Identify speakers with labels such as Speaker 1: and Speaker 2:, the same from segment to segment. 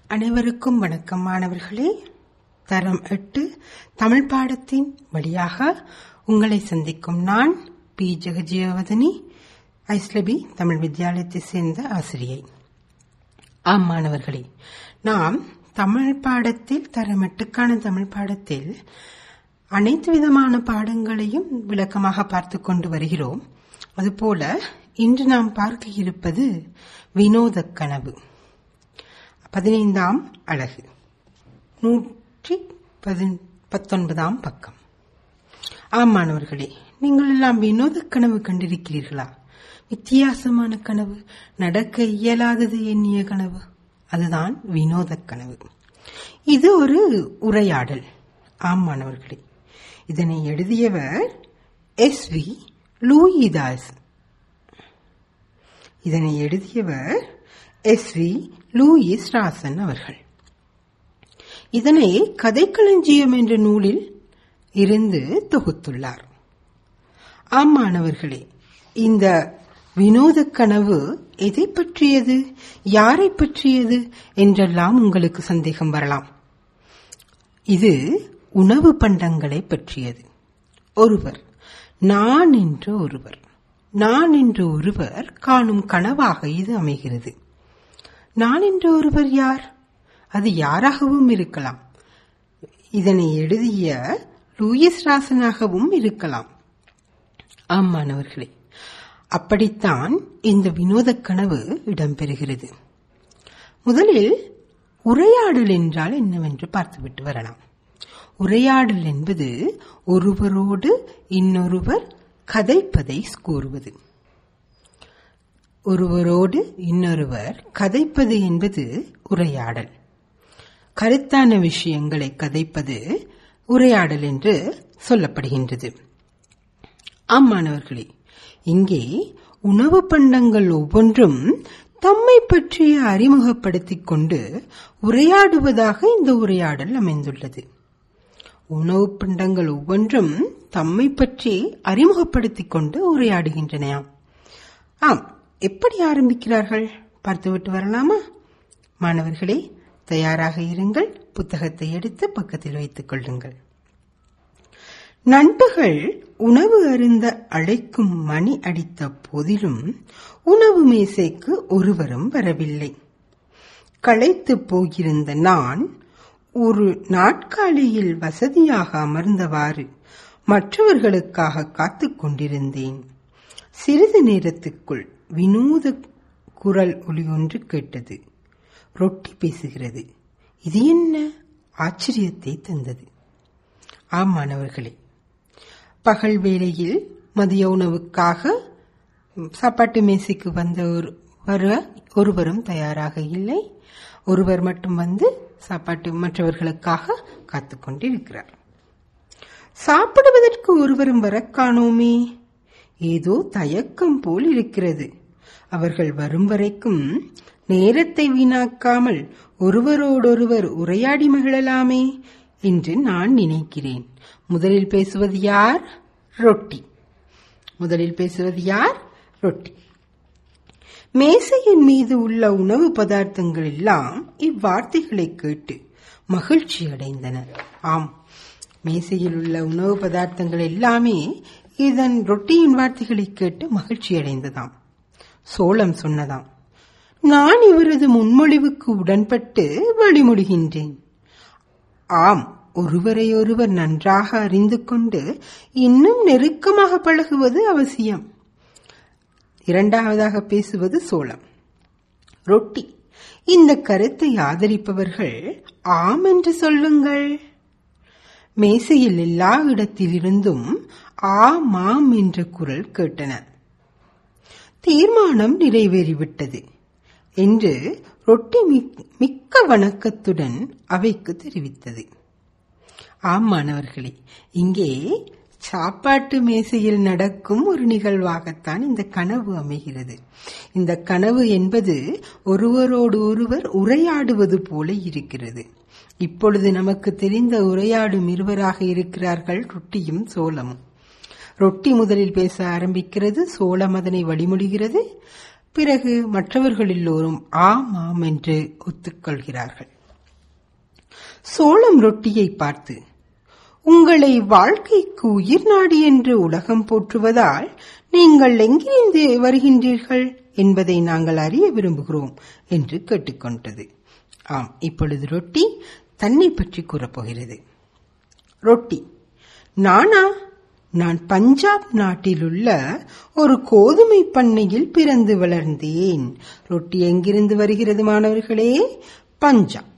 Speaker 1: அனைவருக்கும் வணக்கம் மாணவர்களே தரம் எட்டு தமிழ் பாடத்தின் வழியாக உங்களை சந்திக்கும் நான் பி ஜெகஜீவதனி ஐஸ்லபி தமிழ் வித்யாலயத்தை சேர்ந்த ஆசிரியை ஆம் மாணவர்களே நாம் தமிழ் பாடத்தில் தரம் எட்டுக்கான தமிழ் பாடத்தில் அனைத்து விதமான பாடங்களையும் விளக்கமாக பார்த்து கொண்டு வருகிறோம் அதுபோல இன்று நாம் பார்க்க இருப்பது வினோத கனவு பதினைந்தாம் அழகு நூற்றி பத்தொன்பதாம் பக்கம் ஆம் மாணவர்களே நீங்கள் எல்லாம் வினோத கனவு கண்டிருக்கிறீர்களா வித்தியாசமான கனவு நடக்க இயலாதது எண்ணிய கனவு அதுதான் வினோத கனவு இது ஒரு உரையாடல் ஆம் மாணவர்களே இதனை எழுதியவர் எஸ் வி லூயிதாஸ் இதனை எழுதியவர் எஸ் வி லூயிஸ் ராசன் அவர்கள் இதனை கதைக்களஞ்சியம் என்ற நூலில் இருந்து தொகுத்துள்ளார் ஆம் மாணவர்களே இந்த வினோத கனவு எதை பற்றியது யாரை பற்றியது என்றெல்லாம் உங்களுக்கு சந்தேகம் வரலாம் இது உணவு பண்டங்களை பற்றியது ஒருவர் நான் என்று ஒருவர் நான் என்று ஒருவர் காணும் கனவாக இது அமைகிறது நான் என்று ஒருவர் யார் அது யாராகவும் இருக்கலாம் இதனை எழுதிய லூயிஸ் ராசனாகவும் இருக்கலாம் ஆம் மாணவர்களே அப்படித்தான் இந்த வினோத கனவு இடம்பெறுகிறது முதலில் உரையாடல் என்றால் என்னவென்று பார்த்துவிட்டு வரலாம் உரையாடல் என்பது ஒருவரோடு இன்னொருவர் கதைப்பதை கூறுவது ஒருவரோடு இன்னொருவர் கதைப்பது என்பது உரையாடல் கருத்தான விஷயங்களை கதைப்பது உரையாடல் என்று சொல்லப்படுகின்றது ஆம் மாணவர்களே இங்கே உணவு பண்டங்கள் ஒவ்வொன்றும் தம்மை பற்றிய அறிமுகப்படுத்திக் கொண்டு உரையாடுவதாக இந்த உரையாடல் அமைந்துள்ளது உணவு பண்டங்கள் ஒவ்வொன்றும் தம்மை பற்றி அறிமுகப்படுத்திக் கொண்டு உரையாடுகின்றனையாம் ஆம் எப்படி ஆரம்பிக்கிறார்கள் பார்த்துவிட்டு வரலாமா மாணவர்களே தயாராக இருங்கள் புத்தகத்தை எடுத்து பக்கத்தில் வைத்துக் கொள்ளுங்கள் நண்பர்கள் உணவு அருந்த அழைக்கும் மணி அடித்த போதிலும் உணவு மேசைக்கு ஒருவரும் வரவில்லை களைத்து போயிருந்த நான் ஒரு நாட்காலியில் வசதியாக அமர்ந்தவாறு மற்றவர்களுக்காக காத்துக் கொண்டிருந்தேன் சிறிது நேரத்துக்குள் வினோத குரல் ஒளி ஒன்று கேட்டது ரொட்டி பேசுகிறது இது என்ன ஆச்சரியத்தை தந்தது ஆம் மாணவர்களே பகல் வேளையில் மதிய உணவுக்காக சாப்பாட்டு மேசைக்கு வந்த ஒரு வர ஒருவரும் தயாராக இல்லை ஒருவர் மட்டும் வந்து சாப்பாட்டு மற்றவர்களுக்காக காத்துக் கொண்டிருக்கிறார் சாப்பிடுவதற்கு ஒருவரும் வர காணோமே ஏதோ தயக்கம் போல் இருக்கிறது அவர்கள் வரும் வரைக்கும் நேரத்தை வீணாக்காமல் ஒருவரோடொருவர் உரையாடி மகிழலாமே என்று நான் நினைக்கிறேன் முதலில் பேசுவது யார் ரொட்டி முதலில் பேசுவது யார் ரொட்டி மேசையின் மீது உள்ள உணவு பதார்த்தங்கள் எல்லாம் இவ்வார்த்தைகளை கேட்டு மகிழ்ச்சி அடைந்தன ஆம் மேசையில் உள்ள உணவு பதார்த்தங்கள் எல்லாமே இதன் ரொட்டியின் வார்த்தைகளை கேட்டு மகிழ்ச்சி அடைந்ததாம் சோளம் சொன்னதாம் நான் இவரது முன்மொழிவுக்கு உடன்பட்டு வழிமொழிகின்றேன் ஆம் ஒருவரை ஒருவர் நன்றாக அறிந்து கொண்டு இன்னும் நெருக்கமாக பழகுவது அவசியம் இரண்டாவதாக பேசுவது சோளம் ரொட்டி இந்த கருத்தை ஆதரிப்பவர்கள் ஆம் என்று சொல்லுங்கள் மேசையில் எல்லா இடத்திலிருந்தும் ஆ மாம் என்ற குரல் கேட்டன தீர்மானம் நிறைவேறிவிட்டது என்று ரொட்டி மிக்க வணக்கத்துடன் அவைக்கு தெரிவித்தது ஆம் மாணவர்களே இங்கே சாப்பாட்டு மேசையில் நடக்கும் ஒரு நிகழ்வாகத்தான் இந்த கனவு அமைகிறது இந்த கனவு என்பது ஒருவரோடு ஒருவர் உரையாடுவது போல இருக்கிறது இப்பொழுது நமக்கு தெரிந்த உரையாடும் இருவராக இருக்கிறார்கள் ரொட்டியும் சோளமும் ரொட்டி முதலில் பேச ஆரம்பிக்கிறது சோளம் அதனை வழிமொழிகிறது பிறகு மற்றவர்கள் எல்லோரும் ஆம் ஆம் என்று ஒத்துக்கொள்கிறார்கள் சோளம் ரொட்டியை பார்த்து உங்களை வாழ்க்கைக்கு உயிர் நாடி என்று உலகம் போற்றுவதால் நீங்கள் எங்கிருந்து வருகின்றீர்கள் என்பதை நாங்கள் அறிய விரும்புகிறோம் என்று கேட்டுக்கொண்டது ஆம் இப்பொழுது ரொட்டி தன்னை பற்றி கூறப்போகிறது ரொட்டி நானா நான் பஞ்சாப் நாட்டிலுள்ள ஒரு கோதுமை பண்ணையில் பிறந்து வளர்ந்தேன் ரொட்டி எங்கிருந்து வருகிறது மாணவர்களே பஞ்சாப்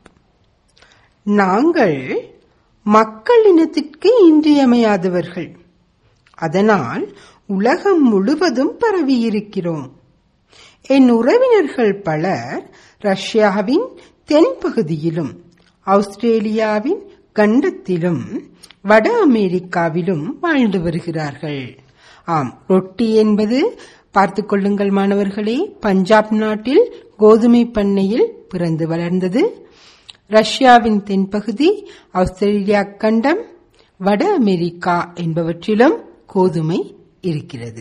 Speaker 1: நாங்கள் மக்கள் இனத்திற்கு இன்றியமையாதவர்கள் அதனால் உலகம் முழுவதும் பரவியிருக்கிறோம் என் உறவினர்கள் பலர் ரஷ்யாவின் தென்பகுதியிலும் ஆஸ்திரேலியாவின் கண்டத்திலும் வட அமெரிக்காவிலும் வாழ்ந்து வருகிறார்கள் ஆம் ரொட்டி என்பது பார்த்துக் கொள்ளுங்கள் மாணவர்களே பஞ்சாப் நாட்டில் கோதுமை பண்ணையில் பிறந்து வளர்ந்தது ரஷ்யாவின் தென்பகுதி ஆஸ்திரேலியா கண்டம் வட அமெரிக்கா என்பவற்றிலும் கோதுமை இருக்கிறது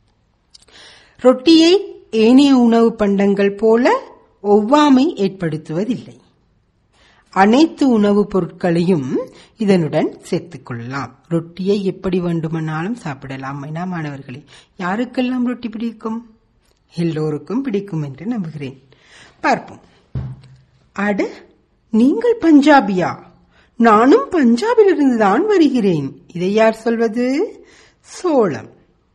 Speaker 1: ரொட்டியை ஏனைய உணவு பண்டங்கள் போல ஒவ்வாமை ஏற்படுத்துவதில்லை அனைத்து உணவுப் பொருட்களையும் இதனுடன் சேர்த்துக் கொள்ளலாம் ரொட்டியை எப்படி வேண்டுமானாலும் சாப்பிடலாம் என மாணவர்களே யாருக்கெல்லாம் ரொட்டி பிடிக்கும் எல்லோருக்கும் பிடிக்கும் என்று நம்புகிறேன் பார்ப்போம் அட நீங்கள் பஞ்சாபியா நானும் பஞ்சாபிலிருந்து தான் வருகிறேன் இதை யார் சொல்வது சோளம்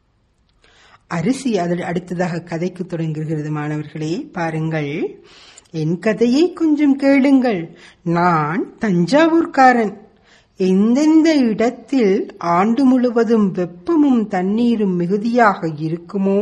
Speaker 1: அரிசி அதில் அடுத்ததாக கதைக்கு தொடங்குகிறது மாணவர்களே பாருங்கள் என் கதையை கொஞ்சம் கேளுங்கள் நான் தஞ்சாவூர்காரன் எந்தெந்த இடத்தில் ஆண்டு முழுவதும் வெப்பமும் தண்ணீரும் மிகுதியாக இருக்குமோ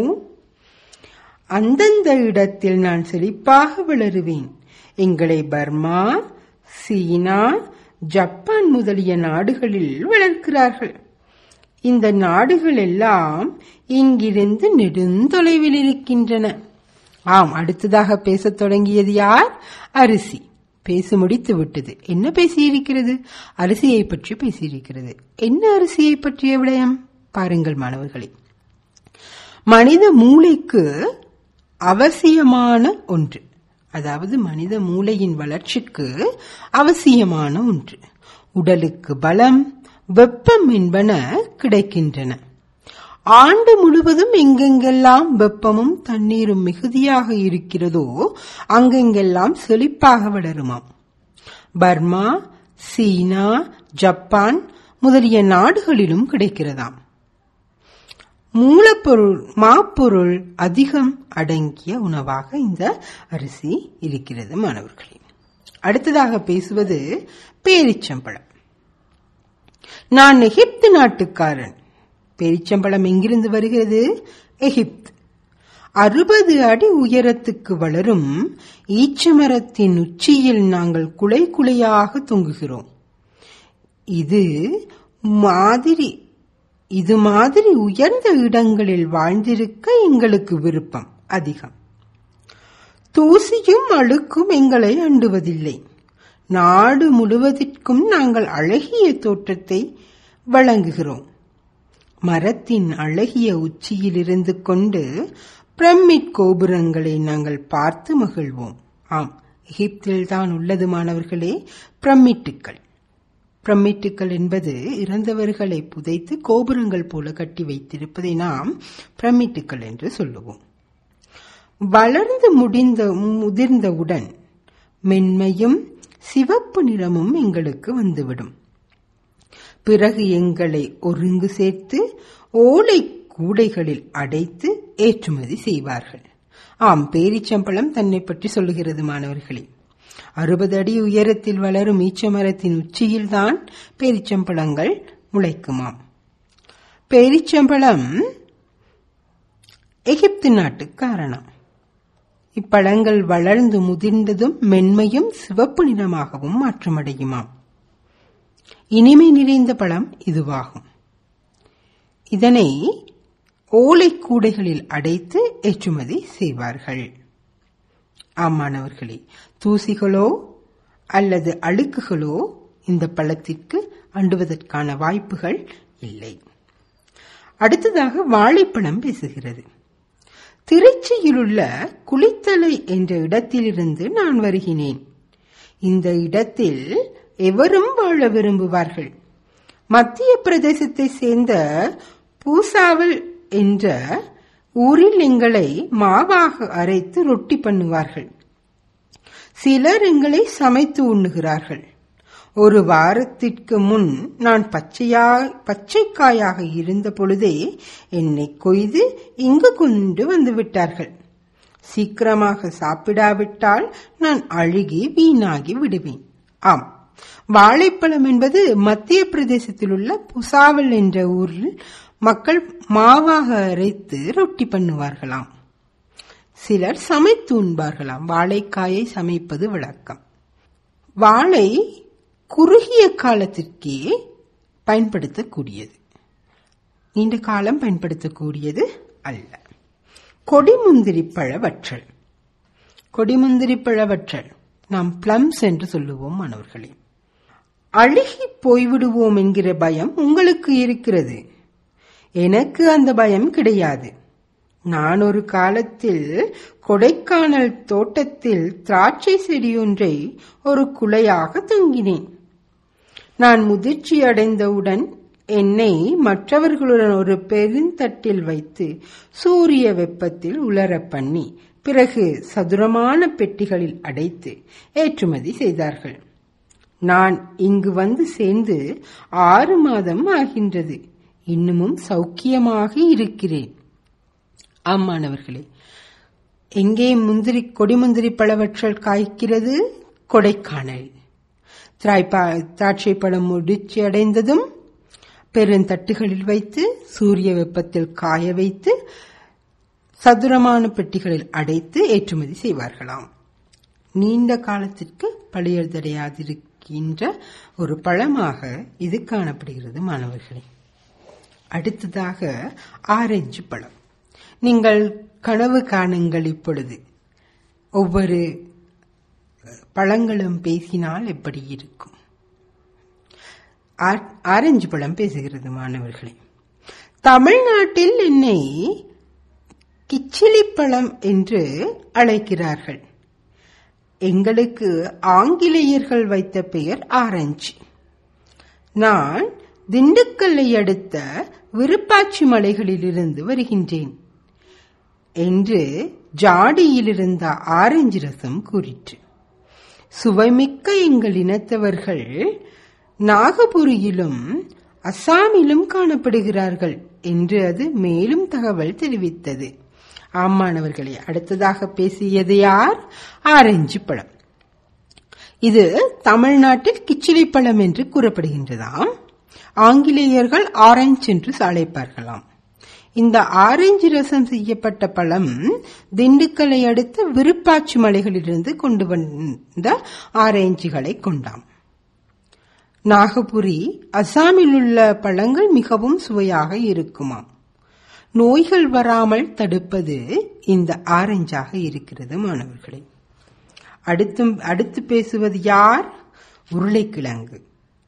Speaker 1: அந்தந்த இடத்தில் நான் செழிப்பாக வளருவேன் எங்களை பர்மா சீனா ஜப்பான் முதலிய நாடுகளில் வளர்க்கிறார்கள் இந்த நாடுகள் எல்லாம் இங்கிருந்து நெடுந்தொலைவில் இருக்கின்றன ஆம் அடுத்ததாக பேசத் தொடங்கியது யார் அரிசி பேசி முடித்து விட்டது என்ன பேசியிருக்கிறது அரிசியை பற்றி பேசியிருக்கிறது என்ன அரிசியை பற்றிய விடயம் பாருங்கள் மாணவர்களே மனித மூளைக்கு அவசியமான ஒன்று அதாவது மனித மூளையின் வளர்ச்சிக்கு அவசியமான ஒன்று உடலுக்கு பலம் வெப்பம் என்பன கிடைக்கின்றன ஆண்டு முழுவதும் எங்கெங்கெல்லாம் வெப்பமும் தண்ணீரும் மிகுதியாக இருக்கிறதோ அங்கெங்கெல்லாம் செழிப்பாக வளருமாம் பர்மா சீனா ஜப்பான் முதலிய நாடுகளிலும் கிடைக்கிறதாம் மூலப்பொருள் மாப்பொருள் அதிகம் அடங்கிய உணவாக இந்த அரிசி இருக்கிறது மாணவர்களே அடுத்ததாக பேசுவது பேரிச்சம்பழம் நான் எகிப்து நாட்டுக்காரன் பேரிச்சம்பழம் எங்கிருந்து வருகிறது எகிப்து அறுபது அடி உயரத்துக்கு வளரும் ஈச்சமரத்தின் உச்சியில் நாங்கள் குலை குலையாக தொங்குகிறோம் இது மாதிரி இது மாதிரி உயர்ந்த இடங்களில் வாழ்ந்திருக்க எங்களுக்கு விருப்பம் அதிகம் தூசியும் அழுக்கும் எங்களை அண்டுவதில்லை நாடு முழுவதற்கும் நாங்கள் அழகிய தோற்றத்தை வழங்குகிறோம் மரத்தின் அழகிய உச்சியில் இருந்து கொண்டு பிரமிட் கோபுரங்களை நாங்கள் பார்த்து மகிழ்வோம் ஆம் எகிப்தில் தான் உள்ளது மாணவர்களே பிரமிட்டுக்கள் பிரமிட்டுக்கள் என்பது இறந்தவர்களை புதைத்து கோபுரங்கள் போல கட்டி வைத்திருப்பதை நாம் பிரமிட்டுக்கள் என்று சொல்லுவோம் வளர்ந்து முடிந்த முதிர்ந்தவுடன் மென்மையும் சிவப்பு நிறமும் எங்களுக்கு வந்துவிடும் பிறகு எங்களை ஒருங்கு சேர்த்து ஓலை கூடைகளில் அடைத்து ஏற்றுமதி செய்வார்கள் ஆம் பேரிச்சம்பழம் தன்னை பற்றி சொல்லுகிறது மாணவர்களே அறுபது அடி உயரத்தில் வளரும் ஈச்சமரத்தின் உச்சியில்தான் பேரிச்சம்பழங்கள் முளைக்குமாம் பேரிச்சம்பழம் எகிப்து நாட்டு காரணம் இப்பழங்கள் வளர்ந்து முதிர்ந்ததும் மென்மையும் சிவப்பு நிறமாகவும் மாற்றமடையுமாம் இனிமை நிறைந்த பழம் இதுவாகும் இதனை ஓலை கூடைகளில் அடைத்து ஏற்றுமதி செய்வார்கள் ஆமானவர்களே தூசிகளோ அல்லது அழுக்குகளோ இந்த பழத்திற்கு அண்டுவதற்கான வாய்ப்புகள் இல்லை அடுத்ததாக வாழைப்பழம் பேசுகிறது திருச்சியிலுள்ள குளித்தலை என்ற இடத்திலிருந்து நான் வருகிறேன் இந்த இடத்தில் எவரும் வாழ விரும்புவார்கள் மத்திய பிரதேசத்தை சேர்ந்த பூசாவல் என்ற ஊரில் எங்களை மாவாக அரைத்து ரொட்டி பண்ணுவார்கள் சிலர் எங்களை சமைத்து உண்ணுகிறார்கள் ஒரு வாரத்திற்கு முன் நான் பச்சையா பச்சைக்காயாக இருந்த பொழுதே என்னை கொய்து இங்கு கொண்டு வந்து விட்டார்கள் சீக்கிரமாக சாப்பிடாவிட்டால் நான் அழுகி வீணாகி விடுவேன் ஆம் வாழைப்பழம் என்பது மத்திய பிரதேசத்தில் உள்ள புசாவல் என்ற ஊரில் மக்கள் மாவாக அரைத்து ரொட்டி பண்ணுவார்களாம் சிலர் சமைத்து உண்பார்களாம் வாழைக்காயை சமைப்பது வழக்கம் வாழை குறுகிய காலத்திற்கே பயன்படுத்தக்கூடியது நீண்ட காலம் பயன்படுத்தக்கூடியது அல்ல கொடிமுந்திரி பழ வற்றல் கொடிமுந்திரி பழ வற்றல் நாம் பிளம்ஸ் என்று சொல்லுவோம் மாணவர்களே அழுகி போய்விடுவோம் என்கிற பயம் உங்களுக்கு இருக்கிறது எனக்கு அந்த பயம் கிடையாது நான் ஒரு காலத்தில் கொடைக்கானல் தோட்டத்தில் திராட்சை செடியொன்றை ஒரு குலையாக தங்கினேன் நான் முதிர்ச்சி அடைந்தவுடன் என்னை மற்றவர்களுடன் ஒரு பெருந்தட்டில் வைத்து சூரிய வெப்பத்தில் உலர பண்ணி பிறகு சதுரமான பெட்டிகளில் அடைத்து ஏற்றுமதி செய்தார்கள் நான் இங்கு வந்து சேர்ந்து ஆறு மாதம் ஆகின்றது இன்னமும் சௌக்கியமாக இருக்கிறேன் ஆமானவர்களே எங்கே முந்திரி கொடிமுந்திரி பழவற்றல் காய்க்கிறது கொடைக்கானல் திராட்சை பழம் முடிச்சி அடைந்ததும் பெருந்தட்டுகளில் வைத்து சூரிய வெப்பத்தில் காய வைத்து சதுரமான பெட்டிகளில் அடைத்து ஏற்றுமதி செய்வார்களாம் நீண்ட காலத்திற்கு பழையதடையாதிருக்கின்ற ஒரு பழமாக இது காணப்படுகிறது மாணவர்களே அடுத்ததாக ஆரஞ்சு பழம் நீங்கள் கனவு காணுங்கள் இப்பொழுது ஒவ்வொரு பழங்களும் பேசினால் எப்படி இருக்கும் ஆரஞ்சு பழம் பேசுகிறது மாணவர்களே தமிழ்நாட்டில் என்னை கிச்சிலி பழம் என்று அழைக்கிறார்கள் எங்களுக்கு ஆங்கிலேயர்கள் வைத்த பெயர் ஆரஞ்சு நான் திண்டுக்கல்லை அடுத்த விருப்பாச்சி மலைகளிலிருந்து வருகின்றேன் என்று ஜாடியிலிருந்த ஆரஞ்சு ரசம் கூறிற்று சுவைமிக்க எங்கள் இனத்தவர்கள் நாகபுரியிலும் அசாமிலும் காணப்படுகிறார்கள் என்று அது மேலும் தகவல் தெரிவித்தது ஆமானவர்களே அடுத்ததாக பேசியது யார் ஆரஞ்சு பழம் இது தமிழ்நாட்டில் கிச்சிலி பழம் என்று கூறப்படுகின்றதாம் ஆங்கிலேயர்கள் ஆரஞ்சு என்று அழைப்பார்களாம் இந்த ஆரஞ்சு ரசம் செய்யப்பட்ட பழம் திண்டுக்கலை அடுத்த விருப்பாச்சி மலைகளிலிருந்து கொண்டு வந்த ஆரஞ்சுகளை கொண்டாம் நாகபுரி அசாமில் உள்ள பழங்கள் மிகவும் சுவையாக இருக்குமாம் நோய்கள் வராமல் தடுப்பது இந்த ஆரஞ்சாக இருக்கிறது மாணவர்களே அடுத்து அடுத்து பேசுவது யார் உருளைக்கிழங்கு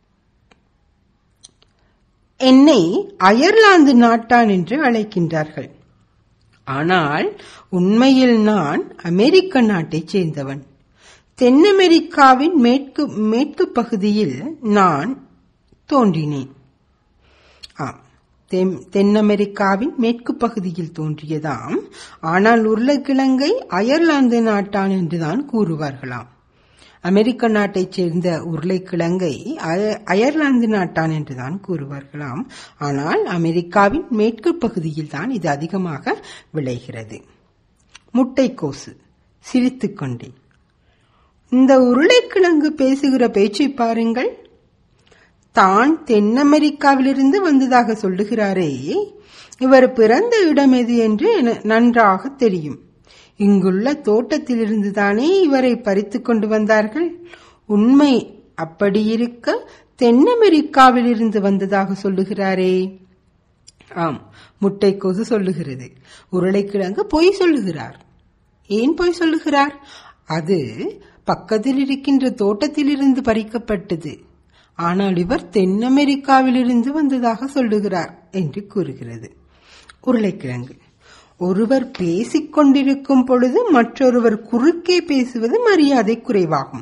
Speaker 1: என்னை அயர்லாந்து நாட்டான் என்று அழைக்கின்றார்கள் ஆனால் உண்மையில் நான் அமெரிக்க நாட்டைச் சேர்ந்தவன் தென் அமெரிக்காவின் மேற்கு மேற்கு பகுதியில் நான் தோன்றினேன் ஆம் தென் அமெரிக்காவின் மேற்கு பகுதியில் தோன்றியதாம் ஆனால் உருளைக்கிழங்கை அயர்லாந்து நாட்டான் என்றுதான் கூறுவார்களாம் அமெரிக்க நாட்டைச் சேர்ந்த உருளைக்கிழங்கை அயர்லாந்து நாட்டான் என்றுதான் கூறுவார்களாம் ஆனால் அமெரிக்காவின் மேற்கு பகுதியில் தான் இது அதிகமாக விளைகிறது முட்டைக்கோசு சிரித்துக்கொண்டே இந்த உருளைக்கிழங்கு பேசுகிற பேச்சை பாருங்கள் தான் தென் அமெரிக்காவிலிருந்து வந்ததாக சொல்லுகிறாரே இவர் பிறந்த இடம் எது என்று நன்றாக தெரியும் இங்குள்ள தோட்டத்திலிருந்து தானே இவரை பறித்து கொண்டு வந்தார்கள் உண்மை அப்படியிருக்க தென் அமெரிக்காவில் இருந்து வந்ததாக சொல்லுகிறாரே ஆம் முட்டைக்கோசு சொல்லுகிறது உருளைக்கிழங்கு பொய் சொல்லுகிறார் ஏன் பொய் சொல்லுகிறார் அது பக்கத்தில் இருக்கின்ற தோட்டத்திலிருந்து பறிக்கப்பட்டது ஆனால் இவர் தென் அமெரிக்காவிலிருந்து வந்ததாக சொல்லுகிறார் என்று கூறுகிறது உருளைக்கிழங்கு ஒருவர் பேசிக் கொண்டிருக்கும் பொழுது மற்றொருவர் குறுக்கே பேசுவது மரியாதை குறைவாகும்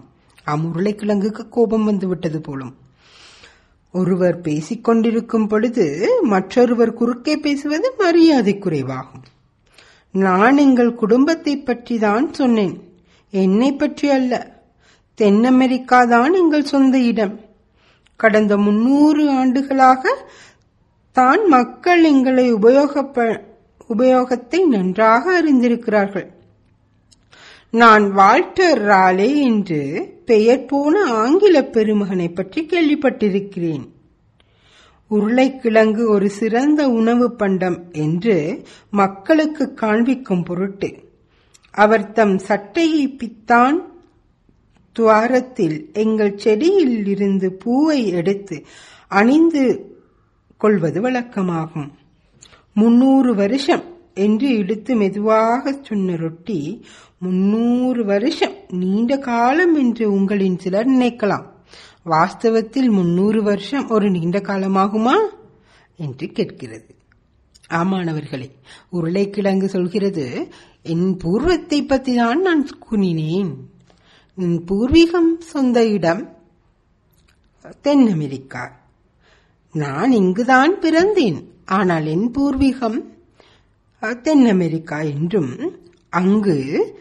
Speaker 1: ஆம் உருளைக்கிழங்குக்கு கோபம் வந்து விட்டது போலும் ஒருவர் பேசிக் கொண்டிருக்கும் பொழுது மற்றொருவர் குறுக்கே பேசுவது மரியாதை குறைவாகும் நான் எங்கள் குடும்பத்தை பற்றி தான் சொன்னேன் என்னை பற்றி அல்ல தென் அமெரிக்கா தான் எங்கள் சொந்த இடம் கடந்த முன்னூறு ஆண்டுகளாக தான் மக்கள் எங்களை உபயோகப்ப உபயோகத்தை நன்றாக அறிந்திருக்கிறார்கள் நான் வால்டர் ராலே என்று பெயர் போன ஆங்கில பெருமகனை பற்றி கேள்விப்பட்டிருக்கிறேன் உருளைக்கிழங்கு ஒரு சிறந்த உணவு பண்டம் என்று மக்களுக்கு காண்பிக்கும் பொருட்டு அவர் தம் சட்டையை பித்தான் துவாரத்தில் எங்கள் செடியில் இருந்து பூவை எடுத்து அணிந்து கொள்வது வழக்கமாகும் முன்னூறு வருஷம் என்று இழுத்து மெதுவாக சொன்ன ரொட்டி முன்னூறு வருஷம் நீண்ட காலம் என்று உங்களின் சிலர் நினைக்கலாம் வாஸ்தவத்தில் முன்னூறு வருஷம் ஒரு நீண்ட காலமாகுமா என்று கேட்கிறது ஆமானவர்களே உருளைக்கிழங்கு சொல்கிறது என் பூர்வத்தை பற்றி தான் நான் கூறினேன் என் பூர்வீகம் சொந்த இடம் தென் அமெரிக்கா நான் இங்குதான் பிறந்தேன் ஆனால் என் பூர்வீகம் தென் அமெரிக்கா என்றும் அங்கு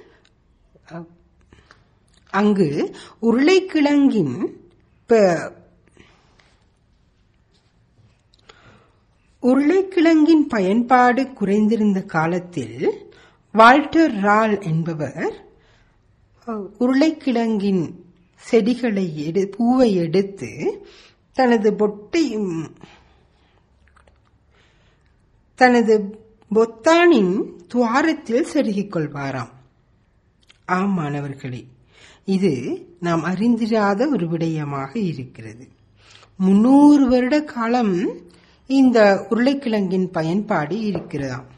Speaker 1: அங்கு உருளைக்கிழங்கின் உருளைக்கிழங்கின் பயன்பாடு குறைந்திருந்த காலத்தில் வால்டர் ரால் என்பவர் உருளைக்கிழங்கின் செடிகளை எடு பூவை எடுத்து தனது பொட்டை தனது பொத்தானின் துவாரத்தில் செருகிக் கொள்வாராம் ஆம் மாணவர்களே இது நாம் அறிந்திராத ஒரு விடயமாக இருக்கிறது முன்னூறு வருட காலம் இந்த உருளைக்கிழங்கின் பயன்பாடு இருக்கிறதாம்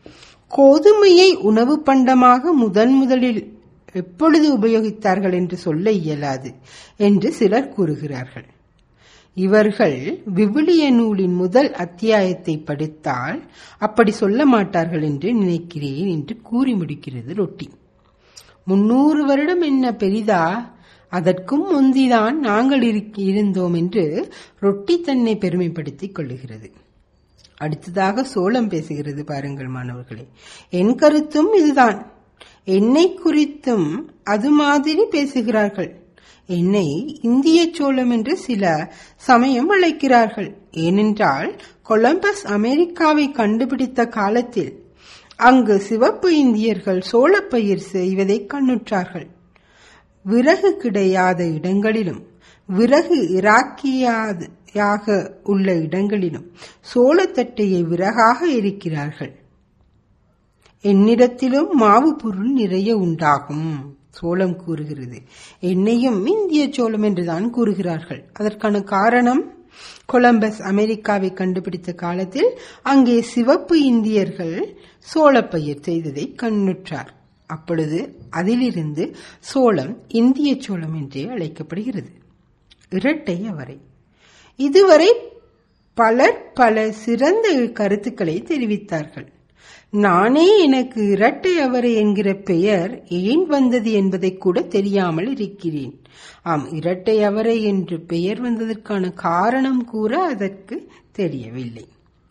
Speaker 1: கோதுமையை உணவு பண்டமாக முதன் முதலில் எப்பொழுது உபயோகித்தார்கள் என்று சொல்ல இயலாது என்று சிலர் கூறுகிறார்கள் இவர்கள் விவிலிய நூலின் முதல் அத்தியாயத்தை படித்தால் அப்படி சொல்ல மாட்டார்கள் என்று நினைக்கிறேன் என்று கூறி முடிக்கிறது ரொட்டி முன்னூறு வருடம் என்ன பெரிதா அதற்கும் முந்திதான் நாங்கள் இருந்தோம் என்று ரொட்டி தன்னை பெருமைப்படுத்திக் கொள்ளுகிறது அடுத்ததாக சோளம் பேசுகிறது பாருங்கள் மாணவர்களே என் கருத்தும் இதுதான் என்னை குறித்தும் அது மாதிரி பேசுகிறார்கள் என்னை இந்திய சோளம் என்று சில சமயம் அழைக்கிறார்கள் ஏனென்றால் கொலம்பஸ் அமெரிக்காவை கண்டுபிடித்த காலத்தில் அங்கு சிவப்பு இந்தியர்கள் சோளப்பயிர் செய்வதை கண்ணுற்றார்கள் விறகு கிடையாத இடங்களிலும் விறகு இராக்கியாக உள்ள இடங்களிலும் சோளத்தட்டையை விறகாக இருக்கிறார்கள் என்னிடத்திலும் மாவு பொருள் நிறைய உண்டாகும் சோளம் கூறுகிறது என்னையும் இந்திய சோளம் என்றுதான் கூறுகிறார்கள் அதற்கான காரணம் கொலம்பஸ் அமெரிக்காவை கண்டுபிடித்த காலத்தில் அங்கே சிவப்பு இந்தியர்கள் சோளப்பயிர் செய்ததை கண்ணுற்றார் அப்பொழுது அதிலிருந்து சோளம் இந்திய சோளம் என்றே அழைக்கப்படுகிறது இரட்டை அவரை இதுவரை பலர் பல சிறந்த கருத்துக்களை தெரிவித்தார்கள் நானே எனக்கு இரட்டை அவரை என்கிற பெயர் ஏன் வந்தது என்பதை கூட தெரியாமல் இருக்கிறேன் ஆம் இரட்டை அவரை என்று பெயர் வந்ததற்கான காரணம் கூற அதற்கு தெரியவில்லை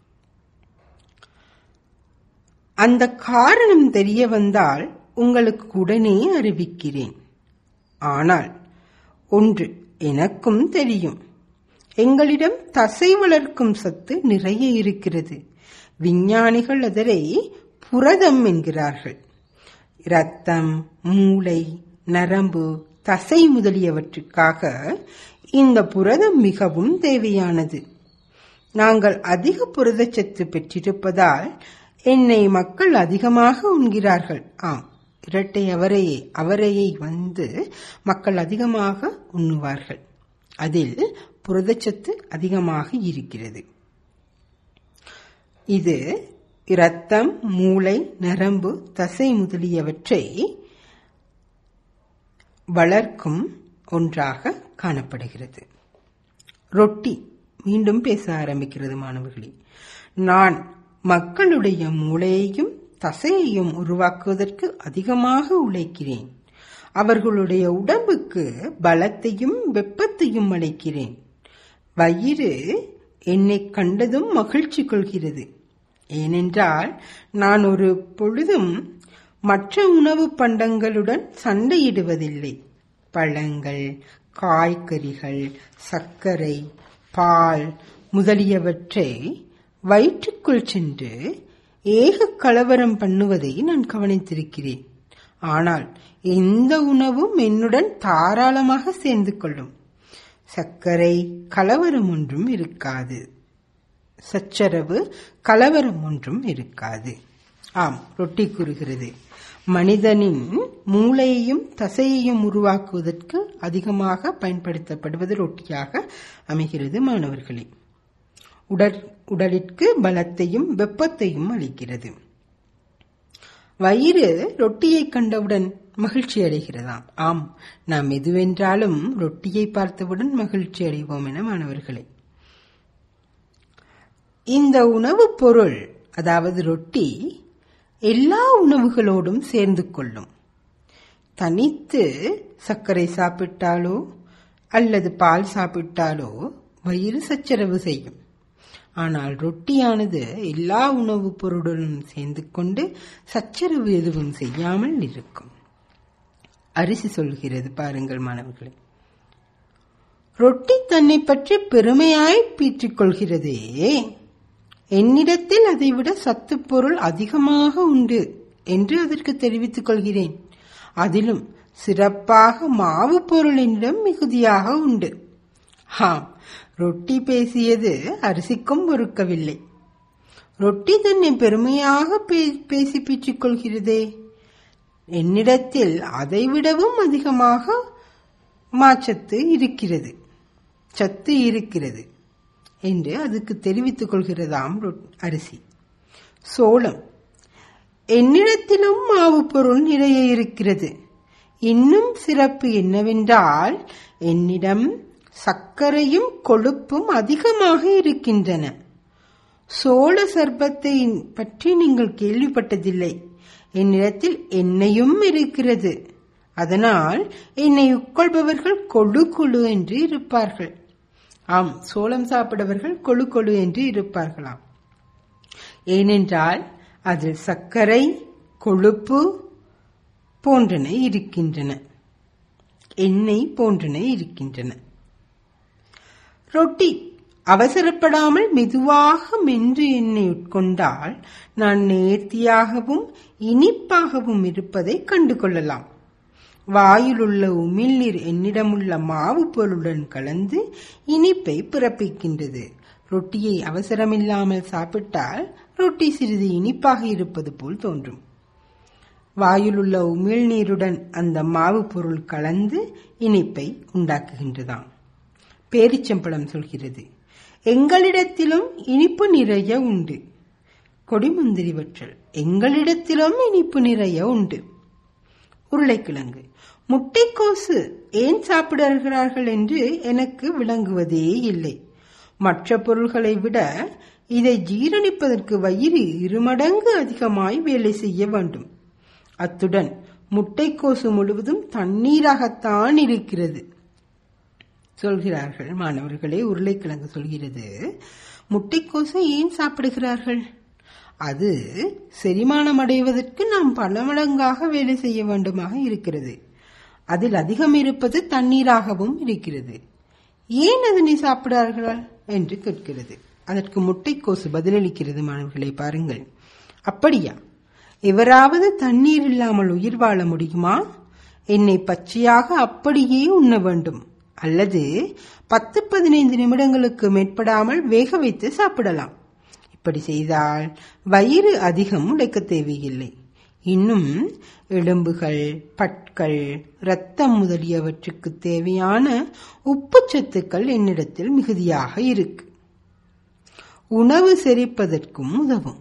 Speaker 1: அந்த காரணம் தெரிய வந்தால் உங்களுக்கு உடனே அறிவிக்கிறேன் ஆனால் ஒன்று எனக்கும் தெரியும் எங்களிடம் தசை வளர்க்கும் சத்து நிறைய இருக்கிறது விஞ்ஞானிகள் அதனை புரதம் என்கிறார்கள் இரத்தம் மூளை நரம்பு தசை முதலியவற்றுக்காக இந்த புரதம் மிகவும் தேவையானது நாங்கள் அதிக புரதச்சத்து பெற்றிருப்பதால் என்னை மக்கள் அதிகமாக உண்கிறார்கள் ஆம் இரட்டை அவரையே அவரையை வந்து மக்கள் அதிகமாக உண்ணுவார்கள் அதில் புரதச்சத்து அதிகமாக இருக்கிறது இது இரத்தம் மூளை நரம்பு தசை முதலியவற்றை வளர்க்கும் ஒன்றாக காணப்படுகிறது ரொட்டி மீண்டும் பேச ஆரம்பிக்கிறது மாணவர்களே நான் மக்களுடைய மூளையையும் தசையையும் உருவாக்குவதற்கு அதிகமாக உழைக்கிறேன் அவர்களுடைய உடம்புக்கு பலத்தையும் வெப்பத்தையும் அளிக்கிறேன் வயிறு என்னை கண்டதும் மகிழ்ச்சி கொள்கிறது ஏனென்றால் நான் ஒரு பொழுதும் மற்ற உணவு பண்டங்களுடன் சண்டையிடுவதில்லை பழங்கள் காய்கறிகள் சர்க்கரை பால் முதலியவற்றை வயிற்றுக்குள் சென்று ஏக கலவரம் பண்ணுவதை நான் கவனித்திருக்கிறேன் ஆனால் எந்த உணவும் என்னுடன் தாராளமாக சேர்ந்து கொள்ளும் சர்க்கரை கலவரம் ஒன்றும் இருக்காது சச்சரவு கலவரம் ஒன்றும் இருக்காது ஆம் ரொட்டி கூறுகிறது மனிதனின் மூளையையும் தசையையும் உருவாக்குவதற்கு அதிகமாக பயன்படுத்தப்படுவது ரொட்டியாக அமைகிறது மாணவர்களே உடல் உடலிற்கு பலத்தையும் வெப்பத்தையும் அளிக்கிறது வயிறு ரொட்டியை கண்டவுடன் மகிழ்ச்சி அடைகிறதாம் ஆம் நாம் எதுவென்றாலும் ரொட்டியை பார்த்தவுடன் மகிழ்ச்சி அடைவோம் என மாணவர்களே இந்த உணவுப் பொருள் அதாவது ரொட்டி எல்லா உணவுகளோடும் சேர்ந்து கொள்ளும் தனித்து சர்க்கரை சாப்பிட்டாலோ அல்லது பால் சாப்பிட்டாலோ வயிறு சச்சரவு செய்யும் ஆனால் ரொட்டியானது எல்லா உணவுப் பொருளுடன் சேர்ந்து கொண்டு சச்சரவு எதுவும் செய்யாமல் இருக்கும் அரிசி சொல்கிறது பாருங்கள் மாணவர்களே ரொட்டி தன்னை பற்றி பெருமையாய் பீற்றிக் கொள்கிறதே என்னிடத்தில் அதைவிட சத்து பொருள் அதிகமாக உண்டு என்று அதற்கு தெரிவித்துக் கொள்கிறேன் அதிலும் சிறப்பாக மாவு பொருள் என்னிடம் மிகுதியாக உண்டு ஆம் ரொட்டி பேசியது அரிசிக்கும் பொறுக்கவில்லை ரொட்டி தன்னை பெருமையாக பேசி பீற்றிக் கொள்கிறதே என்னிடத்தில் அதைவிடவும் அதிகமாக மாச்சத்து இருக்கிறது சத்து இருக்கிறது என்று அதுக்கு தெரிவித்துக் கொள்கிறதாம் அரிசி சோளம் என்னிடத்திலும் மாவு பொருள் நிறைய இருக்கிறது இன்னும் சிறப்பு என்னவென்றால் என்னிடம் சர்க்கரையும் கொழுப்பும் அதிகமாக இருக்கின்றன சோழ சர்பத்தை பற்றி நீங்கள் கேள்விப்பட்டதில்லை என்னிடத்தில் எண்ணெயும் இருக்கிறது அதனால் என்னை உட்கொள்பவர்கள் கொழு கொழு என்று இருப்பார்கள் ஆம் சோளம் சாப்பிடுபவர்கள் கொழு கொழு என்று இருப்பார்களாம் ஏனென்றால் அதில் சர்க்கரை கொழுப்பு போன்றன இருக்கின்றன எண்ணெய் போன்றன இருக்கின்றன ரொட்டி அவசரப்படாமல் மெதுவாக மென்று எண்ணெய் உட்கொண்டால் நான் நேர்த்தியாகவும் இனிப்பாகவும் இருப்பதை கண்டு கொள்ளலாம் வாயிலுள்ள உமிழ்நீர் என்னிடமுள்ள மாவு பொருளுடன் கலந்து இனிப்பை பிறப்பிக்கின்றது ரொட்டியை அவசரமில்லாமல் சாப்பிட்டால் ரொட்டி சிறிது இனிப்பாக இருப்பது போல் தோன்றும் வாயிலுள்ள உமிழ்நீருடன் அந்த மாவு பொருள் கலந்து இனிப்பை உண்டாக்குகின்றதாம் பேரிச்சம்பழம் சொல்கிறது எங்களிடத்திலும் இனிப்பு நிறைய உண்டு கொடிமுந்திரி வற்றல் எங்களிடத்திலும் இனிப்பு நிறைய உண்டு உருளைக்கிழங்கு முட்டைக்கோசு ஏன் சாப்பிடுகிறார்கள் என்று எனக்கு விளங்குவதே இல்லை மற்ற பொருள்களை விட இதை ஜீரணிப்பதற்கு வயிறு இருமடங்கு அதிகமாய் வேலை செய்ய வேண்டும் அத்துடன் முட்டைக்கோசு முழுவதும் தண்ணீராகத்தான் இருக்கிறது சொல்கிறார்கள் மாணவர்களே உருளைக்கிழங்கு சொல்கிறது முட்டைக்கோசை ஏன் சாப்பிடுகிறார்கள் அது செரிமானம் அடைவதற்கு நாம் பல மடங்காக வேலை செய்ய வேண்டுமாக இருக்கிறது அதில் அதிகம் இருப்பது தண்ணீராகவும் இருக்கிறது ஏன் அதனை சாப்பிடார்கள் என்று கேட்கிறது அதற்கு முட்டைக்கோசு பதிலளிக்கிறது மாணவர்களை பாருங்கள் அப்படியா எவராவது தண்ணீர் இல்லாமல் உயிர் வாழ முடியுமா என்னை பச்சையாக அப்படியே உண்ண வேண்டும் அல்லது பத்து பதினைந்து நிமிடங்களுக்கு மேற்படாமல் வேக வைத்து சாப்பிடலாம் இப்படி செய்தால் வயிறு அதிகம் உடைக்க தேவையில்லை இன்னும் எலும்புகள் பற்கள் இரத்தம் முதலியவற்றுக்கு தேவையான உப்பு சத்துக்கள் என்னிடத்தில் மிகுதியாக இருக்கு உணவு செரிப்பதற்கும் உதவும்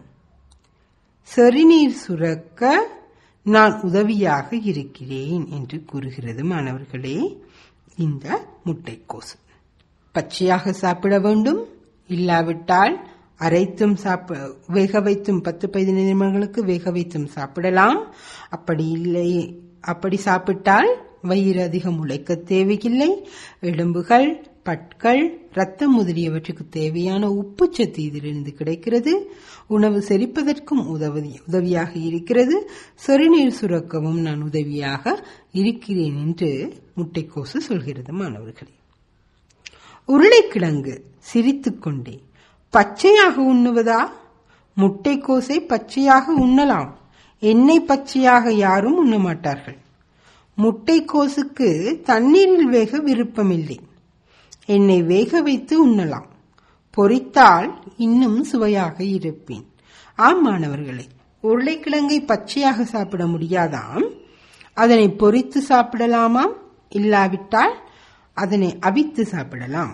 Speaker 1: செறிநீர் சுரக்க நான் உதவியாக இருக்கிறேன் என்று கூறுகிறது மாணவர்களே இந்த முட்டைக்கோசு பச்சையாக சாப்பிட வேண்டும் இல்லாவிட்டால் அரைத்தும் சாப்ப வேக வைத்தும் பத்து பதினைந்து நிமிடங்களுக்கு வேக வைத்தும் சாப்பிடலாம் அப்படி இல்லை அப்படி சாப்பிட்டால் வயிறு அதிகம் உழைக்க தேவையில்லை எலும்புகள் பற்கள் ரத்தம் முதலியவற்றுக்கு தேவையான உப்புச்சத்து இதிலிருந்து கிடைக்கிறது உணவு செரிப்பதற்கும் உதவி உதவியாக இருக்கிறது சிறுநீர் சுரக்கவும் நான் உதவியாக இருக்கிறேன் என்று முட்டைக்கோசு சொல்கிறது மாணவர்களே உருளைக்கிழங்கு சிரித்துக்கொண்டே பச்சையாக உண்ணுவதா முட்டைக்கோசை பச்சையாக உண்ணலாம் எண்ணெய் பச்சையாக யாரும் உண்ண மாட்டார்கள் முட்டைக்கோசுக்கு தண்ணீரில் வேக விருப்பமில்லை என்னை வேக வைத்து உண்ணலாம் பொரித்தால் இன்னும் சுவையாக இருப்பேன் ஆம் மாணவர்களே உருளைக்கிழங்கை பச்சையாக சாப்பிட முடியாதாம் அதனை பொரித்து சாப்பிடலாமாம் இல்லாவிட்டால் அதனை அவித்து சாப்பிடலாம்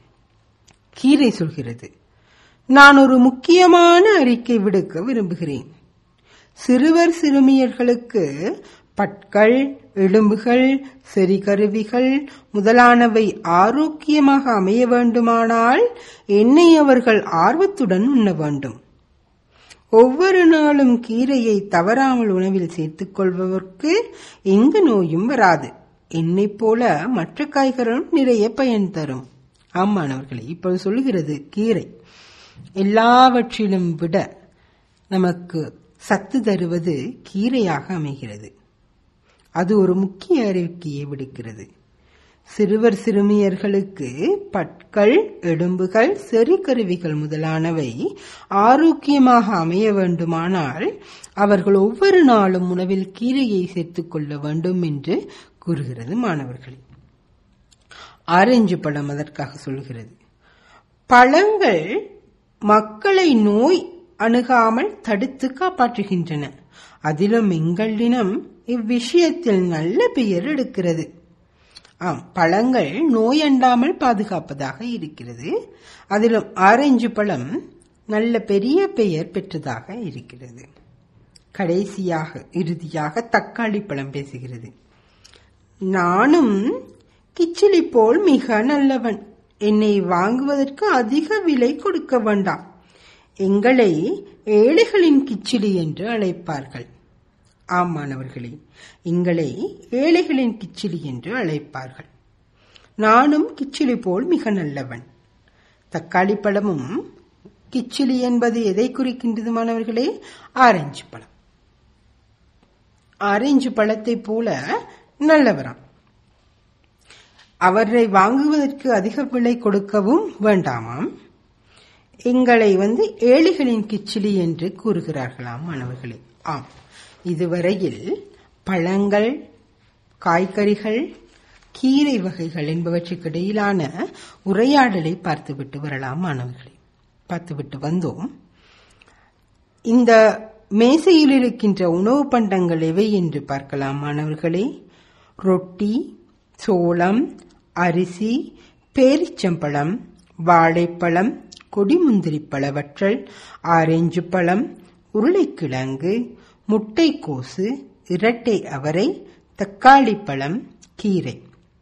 Speaker 1: கீரை சொல்கிறது நான் ஒரு முக்கியமான அறிக்கை விடுக்க விரும்புகிறேன் சிறுவர் சிறுமியர்களுக்கு பற்கள் எலும்புகள் செறிகருவிகள் முதலானவை ஆரோக்கியமாக அமைய வேண்டுமானால் எண்ணெய் அவர்கள் ஆர்வத்துடன் உண்ண வேண்டும் ஒவ்வொரு நாளும் கீரையை தவறாமல் உணவில் சேர்த்துக் கொள்பவர்க்கு எந்த நோயும் வராது எண்ணெய் போல மற்ற காய்கறிகளும் நிறைய பயன் தரும் ஆமானவர்களே இப்போது சொல்லுகிறது கீரை எல்லாவற்றிலும் விட நமக்கு சத்து தருவது கீரையாக அமைகிறது அது ஒரு முக்கிய அறிக்கையை விடுக்கிறது சிறுவர் சிறுமியர்களுக்கு பற்கள் எலும்புகள் செறிகருவிகள் முதலானவை ஆரோக்கியமாக அமைய வேண்டுமானால் அவர்கள் ஒவ்வொரு நாளும் உணவில் கீரையை சேர்த்துக் கொள்ள வேண்டும் என்று கூறுகிறது மாணவர்களே ஆரஞ்சு பழம் அதற்காக சொல்கிறது பழங்கள் மக்களை நோய் அணுகாமல் தடுத்து காப்பாற்றுகின்றன அதிலும் எங்களிடம் இவ்விஷயத்தில் நல்ல பெயர் எடுக்கிறது ஆம் பழங்கள் நோய் அண்டாமல் பாதுகாப்பதாக இருக்கிறது அதிலும் ஆரஞ்சு பழம் நல்ல பெரிய பெயர் பெற்றதாக இருக்கிறது கடைசியாக இறுதியாக தக்காளி பழம் பேசுகிறது நானும் கிச்சிலி போல் மிக நல்லவன் என்னை வாங்குவதற்கு அதிக விலை கொடுக்க வேண்டாம் எங்களை ஏழைகளின் கிச்சிலி என்று அழைப்பார்கள் ஆம் மாணவர்களே எங்களை ஏழைகளின் கிச்சிலி என்று அழைப்பார்கள் நானும் கிச்சிலி போல் மிக நல்லவன் தக்காளி பழமும் கிச்சிலி என்பது எதை குறிக்கின்றது மாணவர்களே ஆரஞ்சு பழம் ஆரஞ்சு பழத்தை போல நல்லவராம் அவரை வாங்குவதற்கு அதிக விலை கொடுக்கவும் வேண்டாமாம் எங்களை வந்து ஏழைகளின் கிச்சிலி என்று கூறுகிறார்களாம் மாணவர்களே ஆம் இதுவரையில் பழங்கள் காய்கறிகள் கீரை வகைகள் என்பவற்றுக்கு இடையிலான உரையாடலை பார்த்துவிட்டு வரலாம் மாணவர்களே பார்த்துவிட்டு வந்தோம் இந்த மேசையில் இருக்கின்ற உணவு பண்டங்கள் எவை என்று பார்க்கலாம் மாணவர்களே ரொட்டி சோளம் அரிசி பேரிச்சம்பழம் வாழைப்பழம் கொடிமுந்திரி பழவற்றல் ஆரஞ்சு பழம் உருளைக்கிழங்கு முட்டைக்கோசு இரட்டை அவரை தக்காளி பழம் கீரை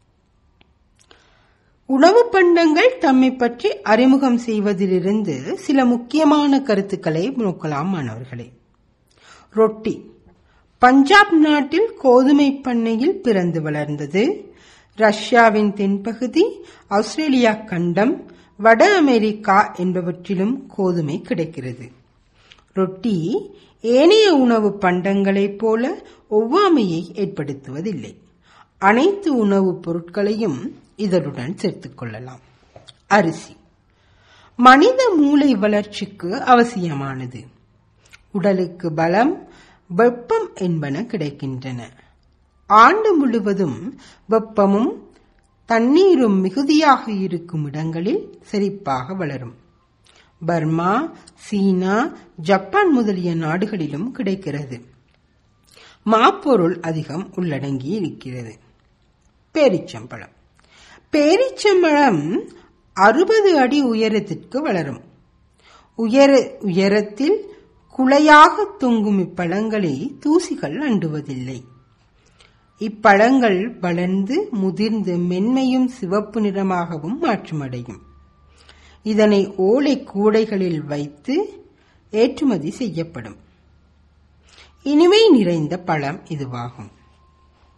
Speaker 1: உணவு பண்டங்கள் தம்மை பற்றி அறிமுகம் செய்வதிலிருந்து சில முக்கியமான கருத்துக்களை நோக்கலாம் மாணவர்களே ரொட்டி பஞ்சாப் நாட்டில் கோதுமை பண்ணையில் பிறந்து வளர்ந்தது ரஷ்யாவின் தென்பகுதி ஆஸ்திரேலியா கண்டம் வட அமெரிக்கா என்பவற்றிலும் கோதுமை கிடைக்கிறது ரொட்டி ஏனைய உணவு பண்டங்களைப் போல ஒவ்வாமையை ஏற்படுத்துவதில்லை அனைத்து உணவுப் பொருட்களையும் இதனுடன் சேர்த்துக் கொள்ளலாம் அரிசி மனித மூளை வளர்ச்சிக்கு அவசியமானது உடலுக்கு பலம் வெப்பம் என்பன கிடைக்கின்றன ஆண்டு முழுவதும் வெப்பமும் தண்ணீரும் மிகுதியாக இருக்கும் இடங்களில் செழிப்பாக வளரும் பர்மா சீனா ஜப்பான் முதலிய நாடுகளிலும் கிடைக்கிறது மாப்பொருள் அதிகம் உள்ளடங்கி இருக்கிறது பேரிச்சம்பழம் பேரிச்சம்பழம் அறுபது அடி உயரத்திற்கு வளரும் உயர உயரத்தில் குலையாக தொங்கும் இப்பழங்களை தூசிகள் அண்டுவதில்லை இப்பழங்கள் வளர்ந்து முதிர்ந்து மென்மையும் சிவப்பு நிறமாகவும் மாற்றமடையும் இதனை ஓலை கூடைகளில் வைத்து ஏற்றுமதி செய்யப்படும் இனிமை நிறைந்த பழம் இதுவாகும்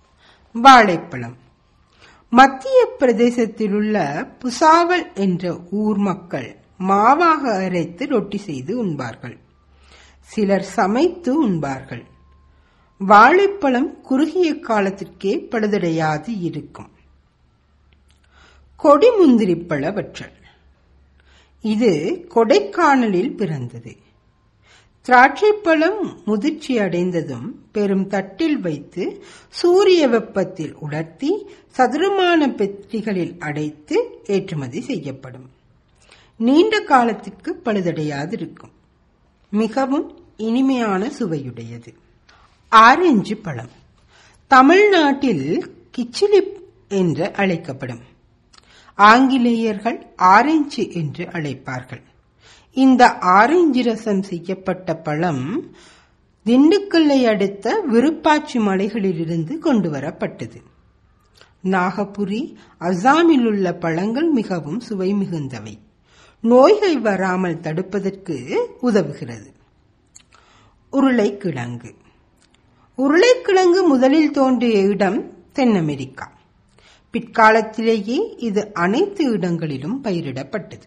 Speaker 1: வாழைப்பழம் மத்திய பிரதேசத்தில் உள்ள புசாவல் என்ற ஊர் மக்கள் மாவாக அரைத்து ரொட்டி செய்து உண்பார்கள் சிலர் சமைத்து உண்பார்கள் வாழைப்பழம் குறுகிய காலத்திற்கே பழுதடையாது இருக்கும் கொடிமுந்திரி பழ வற்றல் இது கொடைக்கானலில் பிறந்தது திராட்சைப்பழம் முதிர்ச்சி அடைந்ததும் பெரும் தட்டில் வைத்து சூரிய வெப்பத்தில் உலர்த்தி சதுரமான பெட்டிகளில் அடைத்து ஏற்றுமதி செய்யப்படும் நீண்ட காலத்துக்கு பழுதடையாது இருக்கும் மிகவும் இனிமையான சுவையுடையது ஆரஞ்சு பழம் தமிழ்நாட்டில் கிச்சிலி என்று அழைக்கப்படும் ஆங்கிலேயர்கள் ஆரஞ்சு என்று அழைப்பார்கள் இந்த ஆரஞ்சு ரசம் செய்யப்பட்ட பழம் திண்டுக்கல்லை அடுத்த விருப்பாச்சி மலைகளிலிருந்து கொண்டு வரப்பட்டது நாகபுரி அசாமில் உள்ள பழங்கள் மிகவும் சுவை மிகுந்தவை நோய்கள் வராமல் தடுப்பதற்கு உதவுகிறது உருளைக்கிழங்கு உருளைக்கிழங்கு முதலில் தோன்றிய இடம் தென் அமெரிக்கா பிற்காலத்திலேயே இது அனைத்து இடங்களிலும் பயிரிடப்பட்டது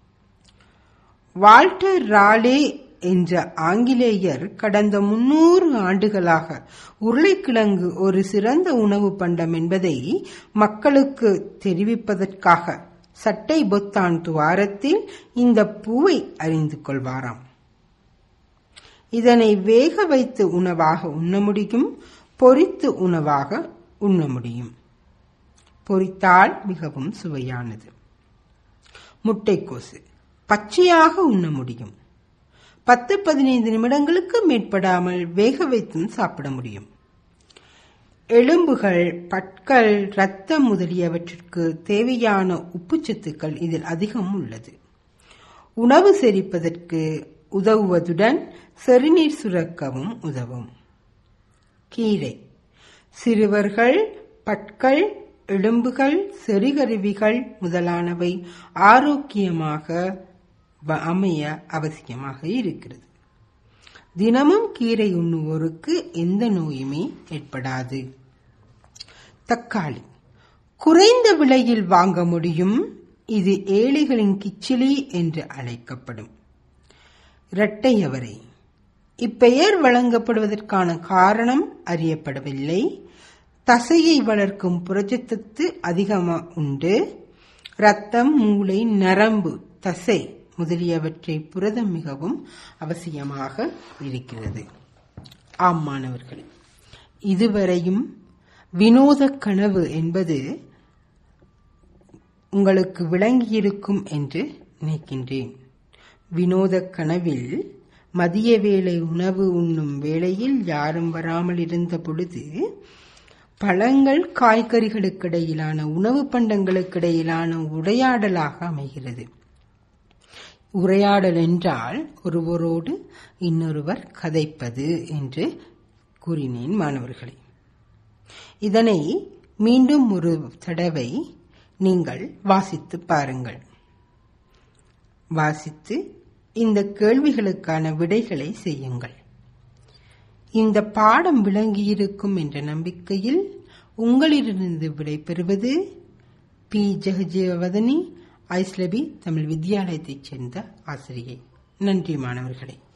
Speaker 1: வால்டர் ராலே என்ற ஆங்கிலேயர் கடந்த முன்னூறு ஆண்டுகளாக உருளைக்கிழங்கு ஒரு சிறந்த உணவு பண்டம் என்பதை மக்களுக்கு தெரிவிப்பதற்காக சட்டை பொத்தான் துவாரத்தில் இந்த பூவை அறிந்து கொள்வாராம் இதனை வேக வைத்து உணவாக உண்ண முடியும் பொரித்து உணவாக உண்ண முடியும் பொரித்தால் மிகவும் சுவையானது முட்டைக்கோசு பச்சையாக உண்ண முடியும் பத்து பதினைந்து நிமிடங்களுக்கு மேற்படாமல் வேக வைத்தும் சாப்பிட முடியும் எலும்புகள் பற்கள் ரத்தம் முதலியவற்றிற்கு தேவையான உப்புச்சத்துக்கள் இதில் அதிகம் உள்ளது உணவு செரிப்பதற்கு உதவுவதுடன் செருநீர் சுரக்கவும் உதவும் கீரை சிறுவர்கள் பற்கள் எலும்புகள் செறிகருவிகள் முதலானவை ஆரோக்கியமாக அமைய அவசியமாக இருக்கிறது தினமும் கீரை உண்ணுவோருக்கு எந்த நோயுமே ஏற்படாது தக்காளி குறைந்த விலையில் வாங்க முடியும் இது ஏழைகளின் கிச்சிலி என்று அழைக்கப்படும் இரட்டையவரை இப்பெயர் வழங்கப்படுவதற்கான காரணம் அறியப்படவில்லை தசையை வளர்க்கும் புரட்சத்து அதிகமாக உண்டு ரத்தம் மூளை நரம்பு தசை முதலியவற்றை புரதம் மிகவும் அவசியமாக இருக்கிறது ஆம் மாணவர்கள் இதுவரையும் வினோத கனவு என்பது உங்களுக்கு விளங்கியிருக்கும் என்று நினைக்கின்றேன் வினோத கனவில் மதிய வேளை உணவு உண்ணும் வேளையில் யாரும் வராமல் இருந்த பொழுது பழங்கள் காய்கறிகளுக்கிடையிலான உணவு பண்டங்களுக்கிடையிலான உரையாடலாக அமைகிறது உரையாடல் என்றால் ஒருவரோடு இன்னொருவர் கதைப்பது என்று கூறினேன் மாணவர்களே இதனை மீண்டும் ஒரு தடவை நீங்கள் வாசித்து பாருங்கள் வாசித்து இந்த கேள்விகளுக்கான விடைகளை செய்யுங்கள் இந்த பாடம் விளங்கியிருக்கும் என்ற நம்பிக்கையில் உங்களிடமிருந்து விடைபெறுவது பி ஜெகஜீவதனி ஐஸ்லபி தமிழ் வித்யாலயத்தைச் சேர்ந்த ஆசிரியை நன்றி மாணவர்களே